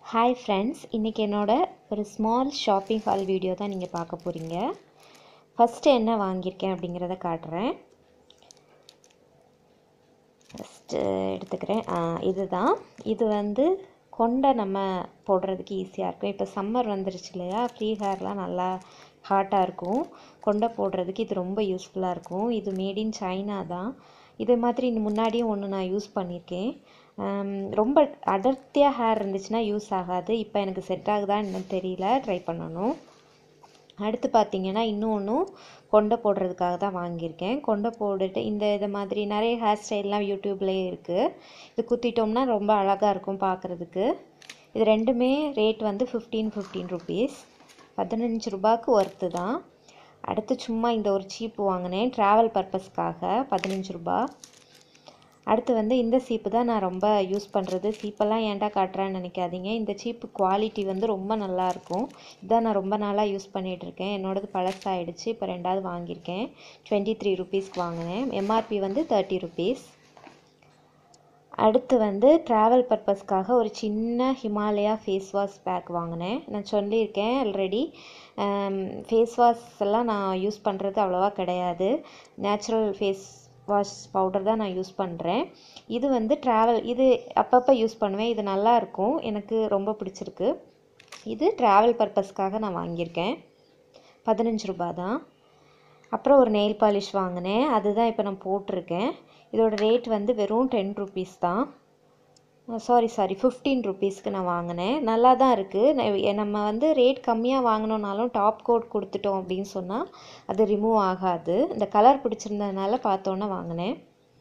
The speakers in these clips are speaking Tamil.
ஹாய் ஃப்ரெண்ட்ஸ் இன்றைக்கி என்னோட ஒரு ஸ்மால் ஷாப்பிங் ஹால் வீடியோ தான் நீங்கள் பார்க்க போகிறீங்க ஃபஸ்ட்டு என்ன வாங்கியிருக்கேன் அப்படிங்கிறத காட்டுறேன் ஃபஸ்ட்டு எடுத்துக்கிறேன் ஆ, இதுதான் இது வந்து கொண்டை நம்ம போடுறதுக்கு ஈஸியாக இருக்கும் இப்போ சம்மர் வந்துருச்சு இல்லையா ஃப்ரீ ஹேர்லாம் நல்லா ஹாட்டாக இருக்கும் கொண்டை போடுறதுக்கு இது ரொம்ப யூஸ்ஃபுல்லாக இருக்கும் இது மேட் இன் சைனா தான் இது மாதிரி முன்னாடியும் ஒன்று நான் யூஸ் பண்ணியிருக்கேன் ஆம், ரொம்ப அடர்த்தியாக ஹேர் இருந்துச்சுன்னா யூஸ் ஆகாது இப்போ எனக்கு செட் ஆகுதான்னு இன்னும் தெரியல ட்ரை பண்ணணும் அடுத்து பார்த்தீங்கன்னா இன்னொன்றும் கொண்டை போடுறதுக்காக தான் வாங்கியிருக்கேன் கொண்டை போட்டுட்டு இந்த இது மாதிரி நிறைய ஹேர் ஸ்டைல்லாம் யூடியூப்லேயே இருக்குது இது குத்திட்டோம்னா ரொம்ப அழகாக இருக்கும் பார்க்குறதுக்கு இது ரெண்டுமே ரேட் வந்து ஃபிஃப்டீன் ஃபிஃப்டீன் ருபீஸ் பதினஞ்சு ரூபாய்க்கு ஒர்த்து தான் அடுத்து சும்மா இந்த ஒரு சீப்பு வாங்கினேன் ட்ராவல் பர்பஸ்க்காக பதினஞ்சு ரூபா அடுத்து வந்து இந்த சீப்பு தான் நான் ரொம்ப யூஸ் பண்ணுறது சீப்பெல்லாம் ஏன்டா காட்டுறேன்னு நினைக்காதீங்க இந்த சீப்பு குவாலிட்டி வந்து ரொம்ப நல்லா இருக்கும் இதான் நான் ரொம்ப நாளாக யூஸ் பண்ணிகிட்டு இருக்கேன் என்னோடது பழசாயிடுச்சு இப்போ ரெண்டாவது வாங்கியிருக்கேன் டுவெண்ட்டி த்ரீ ருபீஸ்க்கு வாங்கினேன் எம்ஆர்பி வந்து தேர்ட்டி ருபீஸ் அடுத்து வந்து ட்ராவல் பர்பஸ்க்காக ஒரு சின்ன ஹிமாலயா ஃபேஸ் வாஷ் பேக் வாங்கினேன் நான் சொல்லியிருக்கேன் ஆல்ரெடி ஃபேஸ் வாஷ் எல்லாம் நான் யூஸ் பண்ணுறது அவ்வளோவா கிடையாது நேச்சுரல் ஃபேஸ் வாஷ் பவுடர் தான் நான் யூஸ் பண்ணுறேன் இது வந்து ட்ராவல் இது அப்பப்போ யூஸ் பண்ணுவேன் இது நல்லா இருக்கும் எனக்கு ரொம்ப பிடிச்சிருக்கு இது ட்ராவல் பர்பஸ்க்காக நான் வாங்கியிருக்கேன் பதினஞ்சு ரூபா தான் அப்புறம் ஒரு நெயில் பாலிஷ் வாங்கினேன் அதுதான் இப்போ நான் போட்டிருக்கேன் இதோட ரேட் வந்து வெறும் டென் ருபீஸ் தான் சாரி சாரி ஃபிஃப்டீன் ருபீஸ்க்கு நான் வாங்கினேன் நல்லா தான் இருக்குது நம்ம வந்து ரேட் கம்மியாக வாங்கினோனாலும் டாப் கோட் கொடுத்துட்டோம் அப்படின்னு சொன்னால் அது ரிமூவ் ஆகாது இந்த கலர் பிடிச்சிருந்ததுனால பார்த்தோன்னே வாங்கினேன்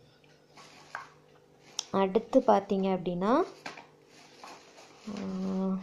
அடுத்து பார்த்தீங்க அப்படின்னா ஆஹ்,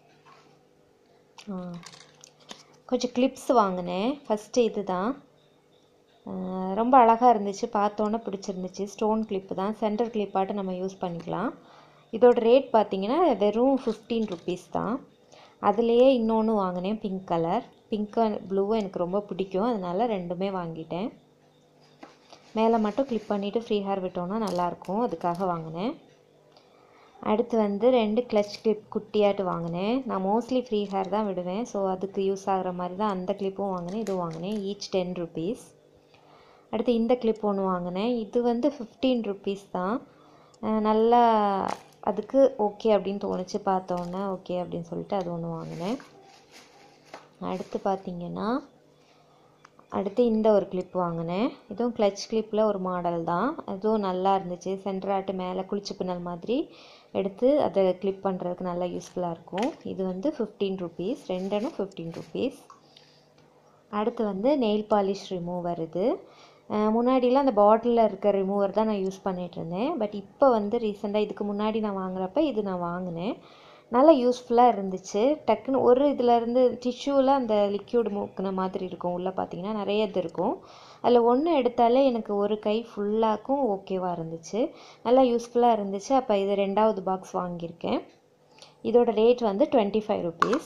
ஆ, கொஞ்சம் கிளிப்ஸ் வாங்கினேன் ஃபஸ்ட்டு இது தான் ரொம்ப அழகாக இருந்துச்சு பார்த்தோன்னே பிடிச்சிருந்துச்சு ஸ்டோன் கிளிப்பு தான் சென்டர் கிளிப்பாட்டு நம்ம யூஸ் பண்ணிக்கலாம் இதோட ரேட் பார்த்தீங்கன்னா வெறும் ஃபிஃப்டீன் ருபீஸ் தான் அதுலேயே இன்னொன்று வாங்கினேன் பிங்க் கலர் பிங்க் ப்ளூவும் எனக்கு ரொம்ப பிடிக்கும் அதனால ரெண்டுமே வாங்கிட்டேன் மேலே மட்டும் கிளிப் பண்ணிவிட்டு ஃப்ரீ ஹேர் விட்டோன்னா நல்லாயிருக்கும் அதுக்காக வாங்கினேன் அடுத்து வந்து ரெண்டு கிளச் கிளிப் குட்டியாட்டு வாங்கினேன் நான் மோஸ்ட்லி ஃப்ரீ ஹேர் தான் விடுவேன் ஸோ அதுக்கு யூஸ் ஆகிற மாதிரி தான் அந்த கிளிப்பும் வாங்கினேன் இதுவும் வாங்கினேன் ஈச் டென் ருபீஸ் அடுத்து இந்த கிளிப் ஒன்று வாங்கினேன் இது வந்து ஃபிஃப்டீன் ருபீஸ் தான் அஹ் நல்லா அதுக்கு ஓகே அப்படின்னு தோணுச்சு பார்த்தோன்னே ஓகே அப்படின்னு சொல்லிட்டு அது ஒன்று வாங்கினேன் அடுத்து பார்த்தீங்கன்னா அடுத்து இந்த ஒரு கிளிப் வாங்கினேன் இதுவும் கிளச் கிளிப்பில் ஒரு மாடல் தான் அதுவும் நல்லா இருந்துச்சு சென்டராட்டு மேலே குளிச்சு பின்னல் மாதிரி எடுத்து அதை கிளிப் பண்ணுறதுக்கு நல்லா யூஸ்ஃபுல்லாக இருக்கும் இது வந்து ஃபிஃப்டீன் ருபீஸ் ரெண்டனும் ஃபிஃப்டீன் ருபீஸ் அடுத்து வந்து நெயில் பாலிஷ் ரிமூவர் இது அஹ் முன்னாடிலாம் அந்த பாட்டிலில் இருக்க ரிமூவர் தான் நான் யூஸ் பண்ணிட்டு இருந்தேன் பட் இப்போ வந்து ரீசெண்டாக இதுக்கு முன்னாடி நான் வாங்குறப்ப இது நான் வாங்கினேன் நல்லா யூஸ்ஃபுல்லாக இருந்துச்சு டக்குன்னு ஒரு இதுலேருந்து டிஷ்யூவில் அந்த லிக்யூட் மூக்கின மாதிரி இருக்கும் உள்ளே பார்த்தீங்கன்னா நிறைய இது இருக்கும் அதில் ஒன்று எடுத்தாலே எனக்கு ஒரு கை ஃபுல்லாக்கும் ஓகேவாக இருந்துச்சு நல்லா யூஸ்ஃபுல்லாக இருந்துச்சு அப்போ இது ரெண்டாவது பாக்ஸ் வாங்கியிருக்கேன் இதோட ரேட் வந்து டுவெண்ட்டி ஃபைவ் ருபீஸ்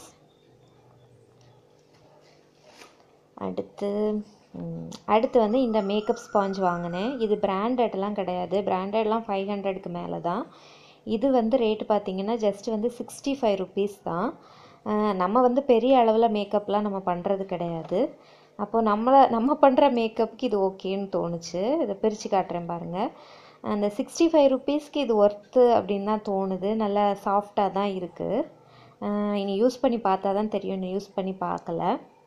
அடுத்து ம், அடுத்து வந்து இந்த மேக்கப் ஸ்பாஞ்ச் வாங்கினேன் இது பிராண்டட்லாம் கிடையாது பிராண்டட்லாம் ஃபைவ் ஹண்ட்ரடுக்கு மேலே தான் இது வந்து ரேட்டு பார்த்தீங்கன்னா ஜஸ்ட் வந்து சிக்ஸ்டி ஃபைவ் ருபீஸ் தான் அஹ் நம்ம வந்து பெரிய அளவில் மேக்கப்லாம் நம்ம பண்ணுறது கிடையாது அப்போது நம்மளை நம்ம பண்ணுற மேக்கப்புக்கு இது ஓகேன்னு தோணுச்சு இதை பிரித்து காட்டுறேன் பாருங்கள் அந்த சிக்ஸ்டி ஃபைவ் ருபீஸ்க்கு இது ஒர்த்து அப்படின்னு தான் தோணுது நல்லா சாஃப்டாக தான் இருக்குது இனி யூஸ் பண்ணி பார்த்தா தான் தெரியும் இன்னும் யூஸ் பண்ணி பார்க்கல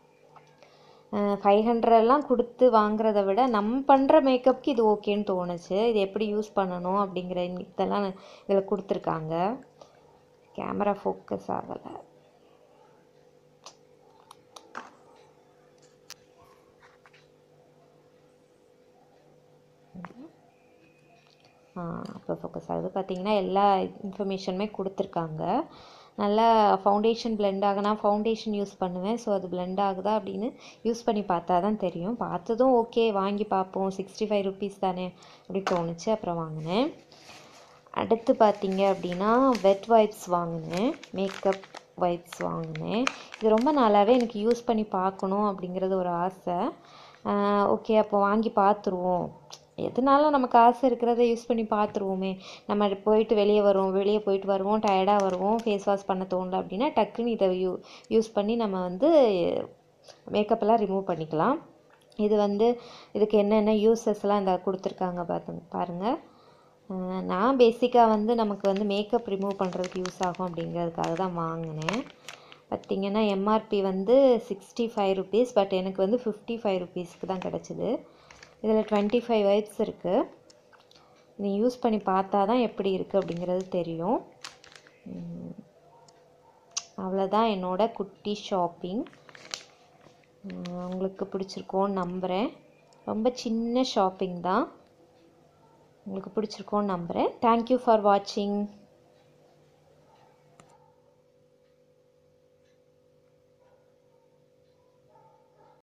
ஃபைவ் ஹண்ட்ரட்லாம் கொடுத்து வாங்குறத விட நம்ம பண்ணுற மேக்கப்புக்கு இது ஓகேன்னு தோணுச்சு இது எப்படி யூஸ் பண்ணணும் அப்படிங்கிற இதெல்லாம் இதில் கொடுத்துருக்காங்க கேமரா ஃபோக்கஸ் ஆகலை ஆ இப்போ ஃபோக்கஸ் ஆகுது பார்த்தீங்கன்னா எல்லா இன்ஃபர்மேஷனுமே கொடுத்துருக்காங்க நல்லா ஃபவுண்டேஷன் blend ஆக நான் ஃபவுண்டேஷன் யூஸ் பண்ணுவேன் ஸோ அது blend ஆகுதா அப்படின்னு யூஸ் பண்ணி பார்த்தா தான் தெரியும் பார்த்ததும் ஓகே வாங்கி பார்ப்போம் சிக்ஸ்டி ஃபைவ் ருபீஸ் தானே அப்படி தோணுச்சு அப்புறம் வாங்கினேன் அடுத்து பார்த்தீங்க அப்படின்னா வெட் வைப்ஸ் வாங்கினேன் மேக்கப் வைப்ஸ் வாங்கினேன் இது ரொம்ப நாளாகவே எனக்கு யூஸ் பண்ணி பார்க்கணும் அப்படிங்கிறது ஒரு ஆசை ஓகே அப்போ வாங்கி பார்த்துருவோம் எதுனாலும் நமக்கு ஆசை இருக்கிறத யூஸ் பண்ணி பார்த்துருவோமே நம்ம போயிட்டு வெளியே வருவோம் வெளியே போயிட்டு வருவோம் டயர்டாக வருவோம் ஃபேஸ் வாஷ் பண்ண தோணல அப்படின்னா டக்குன்னு இதை யூ யூஸ் பண்ணி நம்ம வந்து மேக்கப்லாம் ரிமூவ் பண்ணிக்கலாம் இது வந்து இதுக்கு என்னென்ன யூசஸ்லாம் இந்த கொடுத்துருக்காங்க பார்த்து பாருங்கள் அஹ் நான் பேசிக்காக வந்து நமக்கு வந்து மேக்கப் ரிமூவ் பண்ணுறதுக்கு யூஸ் ஆகும் அப்படிங்கிறதுக்காக தான் வாங்கினேன் பார்த்திங்கன்னா எம்ஆர்பி வந்து சிக்ஸ்டி ஃபைவ் ருபீஸ் பட் எனக்கு வந்து ஃபிஃப்டி ஃபைவ் ருபீஸ்க்கு தான் கிடச்சிது இதில் டுவெண்ட்டி ஃபைவ் வைப்ஸ் இருக்குது நீ யூஸ் பண்ணி பார்த்தா தான் எப்படி இருக்குது அப்படிங்கிறது தெரியும் உம், அவ்வளோதான் என்னோட குட்டி ஷாப்பிங் உங்களுக்கு பிடிச்சிருக்கோன்னு நம்புகிறேன் ரொம்ப சின்ன ஷாப்பிங் தான் உங்களுக்கு பிடிச்சிருக்கோன்னு நம்புகிறேன் தேங்க்யூ ஃபார் வாட்சிங்